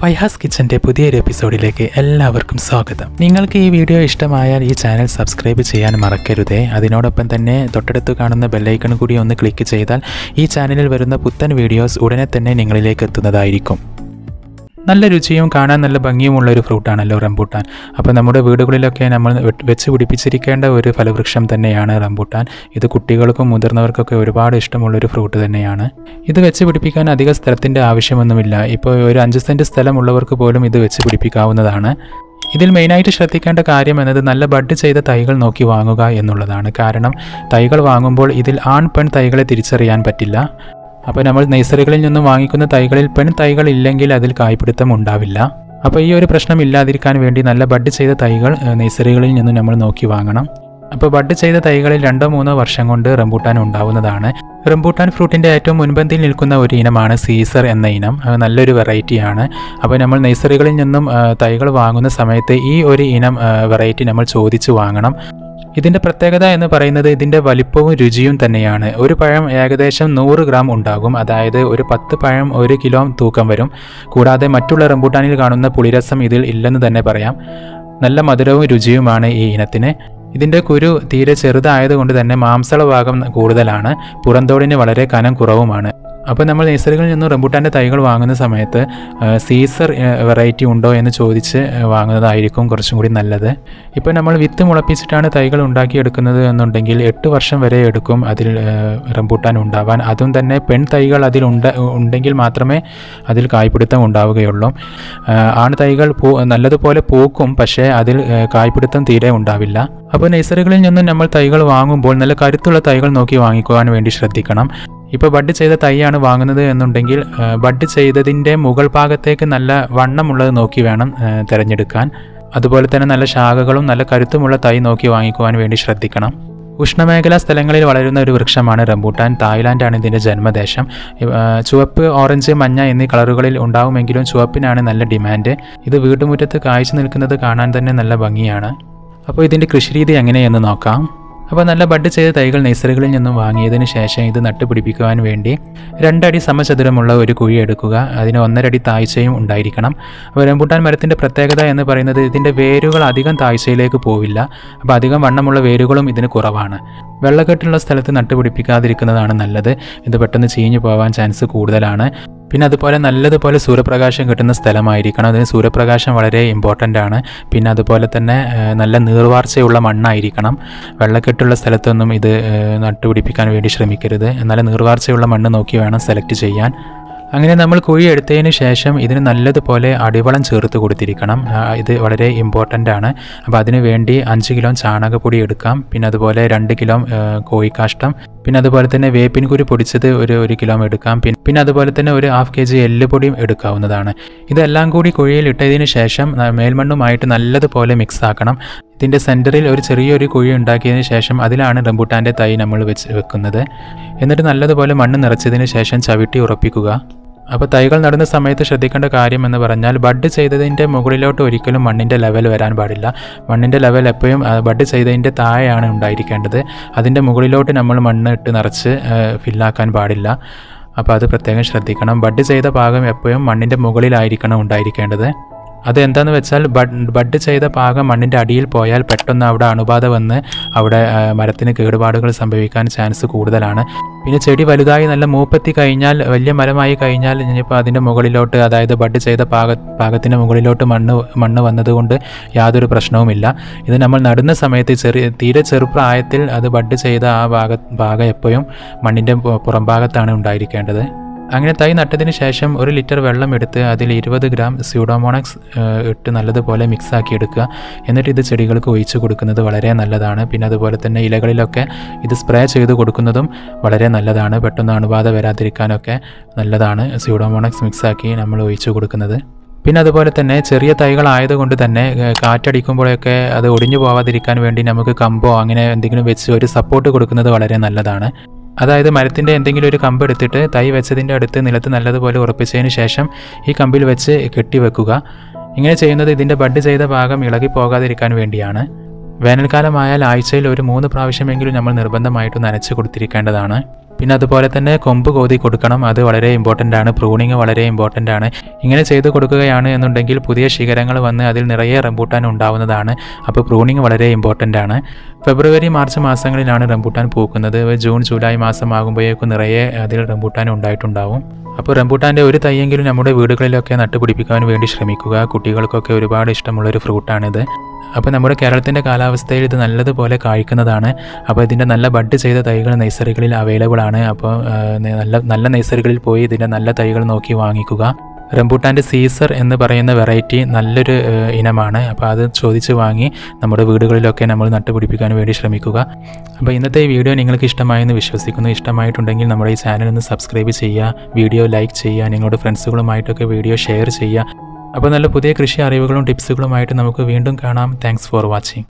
ഫൈഹാസ് കിച്ചൻ്റെ പുതിയൊരു എപ്പിസോഡിലേക്ക് എല്ലാവർക്കും സ്വാഗതം നിങ്ങൾക്ക് ഈ വീഡിയോ ഇഷ്ടമായാൽ ഈ ചാനൽ സബ്സ്ക്രൈബ് ചെയ്യാൻ മറക്കരുതേ അതിനോടൊപ്പം തന്നെ തൊട്ടടുത്ത് കാണുന്ന ബെല്ലൈക്കൺ കൂടി ഒന്ന് ക്ലിക്ക് ചെയ്താൽ ഈ ചാനലിൽ വരുന്ന പുത്തൻ വീഡിയോസ് ഉടനെ തന്നെ നിങ്ങളിലേക്ക് എത്തുന്നതായിരിക്കും നല്ല രുചിയും കാണാൻ നല്ല ഭംഗിയുമുള്ള ഒരു ഫ്രൂട്ടാണല്ലോ റംബൂട്ടാൻ അപ്പോൾ നമ്മുടെ വീടുകളിലൊക്കെ നമ്മൾ വെ- വെച്ച് പിടിപ്പിച്ചിരിക്കേണ്ട ഒരു ഫലവൃക്ഷം തന്നെയാണ് റംബൂട്ടാൻ ഇത് കുട്ടികൾക്കും മുതിർന്നവർക്കൊക്കെ ഒരുപാട് ഇഷ്ടമുള്ള ഒരു ഫ്രൂട്ട് തന്നെയാണ് ഇത് വെച്ച് പിടിപ്പിക്കാൻ അധിക സ്ഥലത്തിൻ്റെ ആവശ്യമൊന്നുമില്ല ഇപ്പോൾ ഒരു അഞ്ച് സെൻറ്റ് സ്ഥലമുള്ളവർക്ക് പോലും ഇത് വെച്ച് പിടിപ്പിക്കാവുന്നതാണ് ഇതിൽ മെയിനായിട്ട് ശ്രദ്ധിക്കേണ്ട കാര്യം എന്നത് നല്ല ബഡ് ചെയ്ത തൈകൾ നോക്കി വാങ്ങുക എന്നുള്ളതാണ് കാരണം തൈകൾ വാങ്ങുമ്പോൾ ഇതിൽ ആൺ പെൺ തൈകളെ തിരിച്ചറിയാൻ പറ്റില്ല അപ്പോൾ നമ്മൾ നഴ്സറികളിൽ നിന്നും വാങ്ങിക്കുന്ന തൈകളിൽ പെൺ തൈകൾ ഇല്ലെങ്കിൽ അതിൽ കായ്പിടുത്തം ഉണ്ടാവില്ല അപ്പോൾ ഈ ഒരു പ്രശ്നം ഇല്ലാതിരിക്കാൻ വേണ്ടി നല്ല ബഡ് ചെയ്ത തൈകൾ ഏഹ്, നഴ്സറികളിൽ നിന്നും നമ്മൾ നോക്കി വാങ്ങണം അപ്പോൾ ബഡ് ചെയ്ത തൈകളിൽ രണ്ടോ മൂന്നോ വർഷം കൊണ്ട് റംബൂട്ടാൻ ഉണ്ടാവുന്നതാണ് റംബൂട്ടാൻ ഫ്രൂട്ടിൻ്റെ ഏറ്റവും മുൻപന്തിയിൽ നിൽക്കുന്ന ഒരു ഇനമാണ് സീസർ എന്ന ഇനം അത് നല്ലൊരു വെറൈറ്റിയാണ് അപ്പോൾ നമ്മൾ നഴ്സറികളിൽ നിന്നും ആ, തൈകൾ വാങ്ങുന്ന സമയത്ത് ഈ ഒരു ഇനം വെറൈറ്റി നമ്മൾ ചോദിച്ച് വാങ്ങണം ഇതിൻ്റെ പ്രത്യേകത എന്ന് പറയുന്നത് ഇതിൻ്റെ വലിപ്പവും രുചിയും തന്നെയാണ് ഒരു പഴം ഏകദേശം നൂറ് ഗ്രാം ഉണ്ടാകും അതായത് ഒരു പത്ത് പഴം ഒരു കിലോ തൂക്കം വരും കൂടാതെ മറ്റുള്ള റംബൂട്ടാനിൽ കാണുന്ന പുളിരസം ഇതിൽ ഇല്ലെന്ന് തന്നെ പറയാം നല്ല മധുരവും രുചിയുമാണ് ഈ ഇനത്തിന് ഇതിൻ്റെ കുരു തീരെ ചെറുതായതുകൊണ്ട് തന്നെ മാംസള ഭാഗം കൂടുതലാണ് പുറന്തോടിന് വളരെ കനം കുറവുമാണ് അപ്പോൾ നമ്മൾ നഴ്സറികളിൽ നിന്നും റംബൂട്ടാൻ്റെ തൈകൾ വാങ്ങുന്ന സമയത്ത് ആ, സീസർ വെറൈറ്റി ഉണ്ടോ എന്ന് ചോദിച്ച് ആ, വാങ്ങുന്നതായിരിക്കും കുറച്ചും കൂടി നല്ലത് ഇപ്പോൾ നമ്മൾ വിത്ത് മുളപ്പിച്ചിട്ടാണ് തൈകൾ ഉണ്ടാക്കിയെടുക്കുന്നത് എന്നുണ്ടെങ്കിൽ എട്ട് വർഷം വരെ എടുക്കും അതിൽ ആ, റംബൂട്ടാൻ ഉണ്ടാവാൻ അതും തന്നെ പെൺ തൈകൾ അതിൽ ഉണ്ട ഉണ്ടെങ്കിൽ മാത്രമേ അതിൽ കായ്പിടുത്തം ഉണ്ടാവുകയുള്ളൂ ആ, ആൺ തൈകൾ പൂ നല്ലതുപോലെ പൂക്കും പക്ഷേ അതിൽ ആ, കായ്പിടുത്തം തീരെ ഉണ്ടാവില്ല അപ്പോൾ നഴ്സറികളിൽ നിന്നും നമ്മൾ തൈകൾ വാങ്ങുമ്പോൾ നല്ല കരുത്തുള്ള തൈകൾ നോക്കി വാങ്ങിക്കുവാൻ വേണ്ടി ശ്രദ്ധിക്കണം ഇപ്പോൾ ബഡ് ചെയ്ത തൈയാണ് വാങ്ങുന്നത് എന്നുണ്ടെങ്കിൽ ആ, ബഡ് ചെയ്തതിൻ്റെ മുകൾ ഭാഗത്തേക്ക് നല്ല വണ്ണമുള്ളത് നോക്കി വേണം ആ, തിരഞ്ഞെടുക്കാൻ അതുപോലെ തന്നെ നല്ല ശാഖകളും നല്ല കരുത്തുമുള്ള തൈ നോക്കി വാങ്ങിക്കുവാൻ വേണ്ടി ശ്രദ്ധിക്കണം ഉഷ്ണമേഖലാ സ്ഥലങ്ങളിൽ വളരുന്ന ഒരു വൃക്ഷമാണ് റംബൂട്ടാൻ തായ്ലാൻഡാണ് ഇതിൻ്റെ ജന്മദേശം ഇവ- ആ, ചുവപ്പ് ഓറഞ്ച് മഞ്ഞ എന്നീ കളറുകളിൽ ഉണ്ടാവുമെങ്കിലും ചുവപ്പിനാണ് നല്ല ഡിമാൻഡ് ഇത് വീട്ടുമുറ്റത്ത് കായ്ച്ചു നിൽക്കുന്നത് കാണാൻ തന്നെ നല്ല ഭംഗിയാണ് അപ്പോൾ ഇതിൻ്റെ കൃഷിരീതി എങ്ങനെയെന്ന് നോക്കാം അപ്പോൾ നല്ല ബഡ് ചെയ്ത തൈകൾ നഴ്സറികളിൽ നിന്നും വാങ്ങിയതിന് ശേഷം ഇത് നട്ടുപിടിപ്പിക്കുവാൻ വേണ്ടി രണ്ടടി സമചതുരമുള്ള ഒരു കുഴി എടുക്കുക അതിന് ഒന്നരടി താഴ്ചയും ഉണ്ടായിരിക്കണം അപ്പോൾ റംബൂട്ടാൻ മരത്തിൻ്റെ പ്രത്യേകത എന്ന് പറയുന്നത് ഇതിൻ്റെ വേരുകൾ അധികം താഴ്ചയിലേക്ക് പോവില്ല അപ്പോൾ അധികം വണ്ണമുള്ള വേരുകളും ഇതിന് കുറവാണ് വെള്ളക്കെട്ടുള്ള സ്ഥലത്ത് നട്ടുപിടിപ്പിക്കാതിരിക്കുന്നതാണ് നല്ലത് ഇത് പെട്ടെന്ന് ചീഞ്ഞു പോകാൻ ചാൻസ് കൂടുതലാണ് പിന്നെ അതുപോലെ നല്ലതുപോലെ സൂര്യപ്രകാശം കിട്ടുന്ന സ്ഥലമായിരിക്കണം അതിന് സൂര്യപ്രകാശം വളരെ ഇമ്പോർട്ടൻ്റ് ആണ് പിന്നെ അതുപോലെ തന്നെ ഏഹ്, നല്ല നീർവാർച്ചയുള്ള മണ്ണായിരിക്കണം വെള്ളക്കെട്ടുള്ള സ്ഥലത്തൊന്നും ഇത് ഏഹ്, നട്ടുപിടിപ്പിക്കാൻ വേണ്ടി ശ്രമിക്കരുത് നല്ല നീർവാർച്ചയുള്ള മണ്ണ് നോക്കി വേണം സെലക്ട് ചെയ്യാൻ അങ്ങനെ നമ്മൾ കുഴി എടുത്തതിന് ശേഷം ഇതിന് നല്ലതുപോലെ അടിവളം ചേർത്ത് കൊടുത്തിരിക്കണം ആ, ഇത് വളരെ ഇമ്പോർട്ടൻ്റ് ആണ് അപ്പോൾ അതിന് വേണ്ടി അഞ്ച് കിലോ ചാണകപ്പൊടി എടുക്കാം പിന്നെ അതുപോലെ രണ്ട് കിലോ ആ, കോഴിക്കാഷ്ടം പിന്നെ അതുപോലെ തന്നെ വേപ്പിൻ കുരു പൊടിച്ചത് ഒരു ഒരു കിലോ എടുക്കാം പിന്നെ പിന്നെ അതുപോലെ തന്നെ ഒരു ഹാഫ് കെ ജി എല്ലുപൊടിയും എടുക്കാവുന്നതാണ് ഇതെല്ലാം കൂടി കുഴിയിൽ ഇട്ടതിന് ശേഷം ആ, മേൽമണ്ണുമായിട്ട് നല്ലതുപോലെ മിക്സ് ആക്കണം ഇതിൻ്റെ സെൻറ്ററിൽ ഒരു ചെറിയൊരു കുഴി ഉണ്ടാക്കിയതിന് ശേഷം അതിലാണ് റംബൂട്ടാൻ്റെ തൈ നമ്മൾ വെച്ച് വെക്കുന്നത് എന്നിട്ട് നല്ലതുപോലെ മണ്ണ് നിറച്ചതിന് ശേഷം ചവിട്ടി ഉറപ്പിക്കുക അപ്പോൾ തൈകൾ നടുന്ന സമയത്ത് ശ്രദ്ധിക്കേണ്ട കാര്യം എന്ന് പറഞ്ഞാൽ ബഡ് ചെയ്തതിൻ്റെ മുകളിലോട്ട് ഒരിക്കലും മണ്ണിൻ്റെ ലെവൽ വരാൻ പാടില്ല മണ്ണിൻ്റെ ലെവൽ എപ്പോഴും ആ, ബഡ് ചെയ്തതിൻ്റെ താഴെയാണ് ഉണ്ടായിരിക്കേണ്ടത് അതിൻ്റെ മുകളിലോട്ട് നമ്മൾ മണ്ണ് ഇട്ട് നിറച്ച് ഫില്ലാക്കാൻ പാടില്ല അപ്പോൾ അത് പ്രത്യേകം ശ്രദ്ധിക്കണം ബഡ് ചെയ്ത ഭാഗം എപ്പോഴും മണ്ണിൻ്റെ മുകളിലായിരിക്കണം ഉണ്ടായിരിക്കേണ്ടത് അത് എന്താന്ന് വെച്ചാൽ ബഡ് ബഡ് ചെയ്ത ഭാഗം മണ്ണിൻ്റെ അടിയിൽ പോയാൽ പെട്ടെന്ന് അവിടെ അണുബാധ വന്ന് അവിടെ ആ, മരത്തിന് കേടുപാടുകൾ സംഭവിക്കാൻ ചാൻസ് കൂടുതലാണ് പിന്നെ ചെടി വലുതായി നല്ല മൂപ്പെത്തി കഴിഞ്ഞാൽ വലിയ മരമായി കഴിഞ്ഞാൽ ഇനിയിപ്പോൾ അതിൻ്റെ മുകളിലോട്ട് അതായത് ബഡ് ചെയ്ത പാക പാകത്തിൻ്റെ മുകളിലോട്ട് മണ്ണ് മണ്ണ് വന്നതുകൊണ്ട് യാതൊരു പ്രശ്നവുമില്ല ഇത് നമ്മൾ നടുന്ന സമയത്ത് ചെറിയ തീരെ ചെറുപ്രായത്തിൽ അത് ബഡ് ചെയ്ത ആ ഭാഗ ഭാഗം എപ്പോഴും മണ്ണിൻ്റെ പു- പുറം ഭാഗത്താണ് ഉണ്ടായിരിക്കേണ്ടത് അങ്ങനെ തൈ നട്ടതിന് ശേഷം ഒരു ലിറ്റർ വെള്ളം എടുത്ത് അതിൽ ഇരുപത് ഗ്രാം സ്യൂഡോമോണക്സ് ഇട്ട് നല്ലതുപോലെ മിക്സ് ആക്കി എടുക്കുക എന്നിട്ട് ഇത് ചെടികൾക്ക് ഒഴിച്ചു കൊടുക്കുന്നത് വളരെ നല്ലതാണ് പിന്നെ അതുപോലെ തന്നെ ഇലകളിലൊക്കെ ഇത് സ്പ്രേ ചെയ്ത് കൊടുക്കുന്നതും വളരെ നല്ലതാണ് പെട്ടെന്ന് അണുബാധ വരാതിരിക്കാനൊക്കെ നല്ലതാണ് സ്യൂഡോമോണക്സ് മിക്സ് ആക്കി നമ്മൾ ഒഴിച്ചു കൊടുക്കുന്നത് പിന്നെ അതുപോലെ തന്നെ ചെറിയ തൈകളായതുകൊണ്ട് തന്നെ ഏഹ്, കാറ്റടിക്കുമ്പോഴൊക്കെ അത് ഒടിഞ്ഞു പോവാതിരിക്കാൻ വേണ്ടി നമുക്ക് കമ്പോ അങ്ങനെ എന്തെങ്കിലും വെച്ച് ഒരു സപ്പോർട്ട് കൊടുക്കുന്നത് വളരെ നല്ലതാണ് അതായത് മരത്തിൻ്റെ എന്തെങ്കിലും ഒരു കമ്പ് എടുത്തിട്ട് തൈ വെച്ചതിൻ്റെ അടുത്ത് നിലത്ത് നല്ലതുപോലെ ഉറപ്പിച്ചതിന് ശേഷം ഈ കമ്പിൽ വെച്ച് കെട്ടിവെക്കുക ഇങ്ങനെ ചെയ്യുന്നത് ഇതിൻ്റെ ബഡ് ചെയ്ത ഭാഗം ഇളകി പോകാതിരിക്കാൻ വേണ്ടിയാണ് വേനൽക്കാലമായാൽ ആഴ്ചയിൽ ഒരു മൂന്ന് പ്രാവശ്യമെങ്കിലും നമ്മൾ നിർബന്ധമായിട്ട് നനച്ച് കൊടുത്തിരിക്കേണ്ടതാണ് പിന്നെ അതുപോലെ തന്നെ കൊമ്പ് കോതി കൊടുക്കണം അത് വളരെ ഇമ്പോർട്ടൻ്റ് ആണ് പ്രൂണിങ് വളരെ ഇമ്പോർട്ടൻ്റ് ആണ് ഇങ്ങനെ ചെയ്ത് കൊടുക്കുകയാണ് എന്നുണ്ടെങ്കിൽ പുതിയ ശിഖരങ്ങൾ വന്ന് അതിൽ നിറയെ റംബൂട്ടാൻ ഉണ്ടാവുന്നതാണ് അപ്പോൾ പ്രൂണിങ് വളരെ ഇമ്പോർട്ടൻ്റ് ആണ് ഫെബ്രുവരി മാർച്ച് മാസങ്ങളിലാണ് റംബൂട്ടാൻ പൂക്കുന്നത് ജൂൺ ജൂലൈ മാസം ആകുമ്പോഴേക്കും നിറയെ അതിൽ റംബൂട്ടാൻ ഉണ്ടായിട്ടുണ്ടാവും അപ്പോൾ റംബൂട്ടാൻ്റെ ഒരു തൈയെങ്കിലും നമ്മുടെ വീടുകളിലൊക്കെ നട്ടുപിടിപ്പിക്കാൻ വേണ്ടി ശ്രമിക്കുക കുട്ടികൾക്കൊക്കെ ഒരുപാട് ഇഷ്ടമുള്ളൊരു ഫ്രൂട്ടാണിത് അപ്പോൾ നമ്മുടെ കേരളത്തിൻ്റെ കാലാവസ്ഥയിൽ ഇത് നല്ലതുപോലെ കായ്ക്കുന്നതാണ് അപ്പോൾ ഇതിൻ്റെ നല്ല ബഡ് ചെയ്ത തൈകൾ നഴ്സറികളിൽ അവൈലബിൾ ആണ് അപ്പോൾ ആ, നല്ല നല്ല നഴ്സറികളിൽ പോയി ഇതിൻ്റെ നല്ല തൈകൾ നോക്കി വാങ്ങിക്കുക റംബൂട്ടാൻ്റെ സീസർ എന്ന് പറയുന്ന വെറൈറ്റി നല്ലൊരു ആ, ഇനമാണ് അപ്പോൾ അത് ചോദിച്ച് വാങ്ങി നമ്മുടെ വീടുകളിലൊക്കെ നമ്മൾ നട്ടുപിടിപ്പിക്കാൻ വേണ്ടി ശ്രമിക്കുക അപ്പോൾ ഇന്നത്തെ ഈ വീഡിയോ നിങ്ങൾക്ക് ഇഷ്ടമായെന്ന് വിശ്വസിക്കുന്നു ഇഷ്ടമായിട്ടുണ്ടെങ്കിൽ നമ്മുടെ ഈ ചാനൽ ഒന്ന് സബ്സ്ക്രൈബ് ചെയ്യുക വീഡിയോ ലൈക്ക് ചെയ്യുക നിങ്ങളുടെ ഫ്രണ്ട്സുകളുമായിട്ടൊക്കെ വീഡിയോ ഷെയർ ചെയ്യുക അപ്പോൾ നല്ല പുതിയ കൃഷി അറിവുകളും ടിപ്സുകളുമായിട്ട് നമുക്ക് വീണ്ടും കാണാം താങ്ക്സ് ഫോർ വാച്ചിങ്